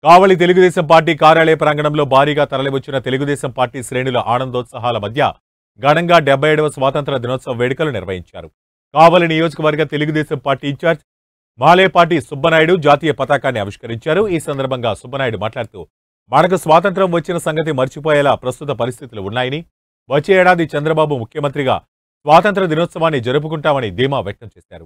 కావలి Telugu Desam party కార్యాలయ ప్రాంగణంలో భారీగా తరలివచ్చిన తెలుగుదేశం పార్టీ శ్రేణుల ఆనందోత్సాహాల మధ్య ఘనంగా డెబ్బై ఏడవ స్వాతంత్ర దినోత్సవ వేడుకలు నిర్వహించారు కావలి నియోజకవర్గ తెలుగుదేశం పార్టీ ఇన్ఛార్జ్ మాలేపాటి సుబ్బనాయుడు జాతీయ పతాకాన్ని ఆవిష్కరించారు ఈ సందర్భంగా సుబ్బనాయుడు మాట్లాడుతూ మనకు స్వాతంత్రం వచ్చిన సంగతి మర్చిపోయేలా ప్రస్తుత పరిస్థితులు ఉన్నాయని వచ్చే ఏడాది చంద్రబాబు ముఖ్యమంత్రిగా స్వాతంత్ర దినోత్సవాన్ని జరుపుకుంటామని ధీమా వ్యక్తం చేశారు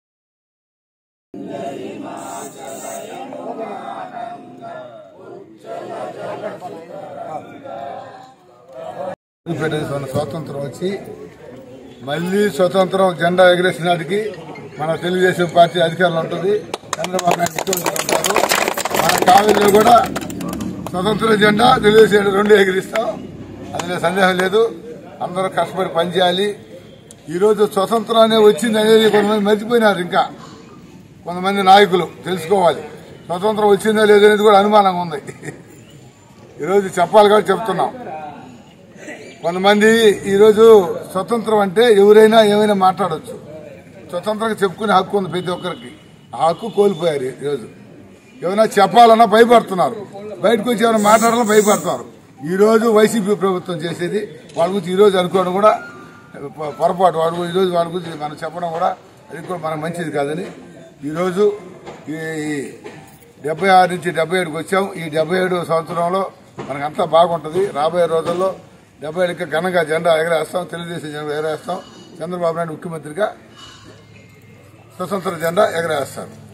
మన స్వాతంత్రం వచ్చి మళ్ళీ స్వతంత్రం జెండా ఎగరేసిన నాటికి మన తెలుగుదేశం పార్టీ అధికారంలో ఉంటుంది చంద్రబాబు నాయుడు ముఖ్యమంత్రి ఉంటారు మన కావేరీలో కూడా స్వతంత్ర జెండా తెలుగుదేశం రెండు ఎగిరిస్తాం అందులో సందేహం లేదు అందరూ కష్టపడి పనిచేయాలి ఈరోజు స్వతంత్రాన్ని వచ్చింది అనేది కొంతమంది మర్చిపోయినారు ఇంకా కొంతమంది నాయకులు తెలుసుకోవాలి స్వతంత్రం వచ్చిందా లేదనేది కూడా అనుమానంగా ఉంది ఈరోజు చెప్పాలి కాబట్టి చెప్తున్నాం కొంతమంది ఈరోజు స్వతంత్రం అంటే ఎవరైనా ఏమైనా మాట్లాడొచ్చు స్వతంత్రంగా చెప్పుకునే హక్కు ఉంది ప్రతి ఒక్కరికి ఆ హక్కు కోల్పోయారు ఈరోజు ఏమైనా చెప్పాలన్నా భయపడుతున్నారు బయటకు వచ్చి ఏమైనా మాట్లాడాలన్నా భయపడుతున్నారు ఈ రోజు వైసీపీ ప్రభుత్వం చేసేది వాళ్ళ గురించి ఈ రోజు అనుకోవడం కూడా పొ- పొరపాటు వాడు ఈ రోజు వాళ్ళ గురించి మనం చెప్పడం కూడా అది కూడా మనకు మంచిది కాదని ఈరోజు ఈ డెబ్బై ఆరు నుంచి డెబ్బై ఏడుకి వచ్చాం ఈ డెబ్బై ఏడు సంవత్సరంలో మనకంతా బాగుంటుంది రాబోయే రోజుల్లో డెబ్బై ఏడుకి ఘనంగా జెండా ఎగరేస్తాం తెలుగుదేశం జెండా ఎగరేస్తాం చంద్రబాబు నాయుడు ముఖ్యమంత్రిగా స్వతంత్ర జెండా ఎగరేస్తారు